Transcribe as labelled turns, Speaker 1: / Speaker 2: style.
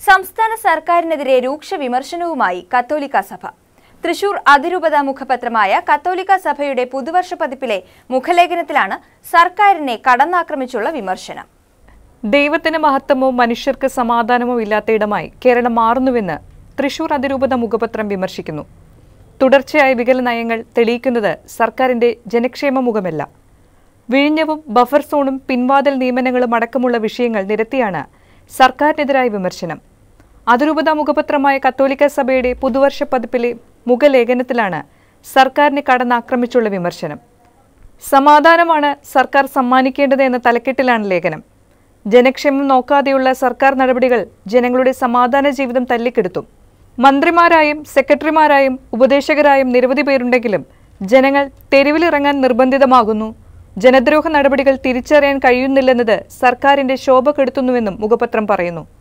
Speaker 1: സംസ്ഥാന സർക്കാരിനെതിരെ രൂക്ഷ വിമർശനവുമായി കത്തോലിക്ക സഭ തൃശൂർ അതിരൂപത മുഖപത്രമായ കത്തോലിക്ക സഭയുടെ പുതുവർഷ പതിപ്പിലെ മുഖലേഖനത്തിലാണ് സർക്കാരിനെ കടന്നാക്രമിച്ചുള്ള വിമർശനം
Speaker 2: ദൈവത്തിന് മഹത്വമോ മനുഷ്യർക്ക് സമാധാനമോ ഇല്ലാത്തയിടമായി കേരളം മാറുന്നുവെന്ന് തൃശൂർ അതിരൂപത മുഖപത്രം വിമർശിക്കുന്നു തുടർച്ചയായ വികല നയങ്ങൾ തെളിയിക്കുന്നത് സർക്കാരിന്റെ ജനക്ഷേമ മുഖമല്ല വിഴിഞ്ഞവും ബഫർ സോണും പിൻവാതിൽ നിയമനങ്ങളും അടക്കമുള്ള വിഷയങ്ങൾ നിരത്തിയാണ് സർക്കാരിനെതിരായ വിമർശനം അതിരൂപത മുഖപത്രമായ കത്തോലിക്ക സഭയുടെ പുതുവർഷ പതിപ്പിലെ മുഖലേഖനത്തിലാണ് സർക്കാരിനെ കടന്നാക്രമിച്ചുള്ള വിമർശനം സമാധാനമാണ് സർക്കാർ സമ്മാനിക്കേണ്ടത് എന്ന തലക്കെട്ടിലാണ് ലേഖനം ജനക്ഷേമം നോക്കാതെയുള്ള സർക്കാർ നടപടികൾ ജനങ്ങളുടെ സമാധാന ജീവിതം തല്ലിക്കെടുത്തും മന്ത്രിമാരായും സെക്രട്ടറിമാരായും ഉപദേശകരായും നിരവധി പേരുണ്ടെങ്കിലും ജനങ്ങൾ തെരുവിലിറങ്ങാൻ നിർബന്ധിതമാകുന്നു ജനദ്രോഹ നടപടികൾ തിരിച്ചറിയാൻ കഴിയുന്നില്ലെന്നത് സർക്കാരിന്റെ ശോഭ കെടുത്തുന്നുവെന്നും മുഖപത്രം പറയുന്നു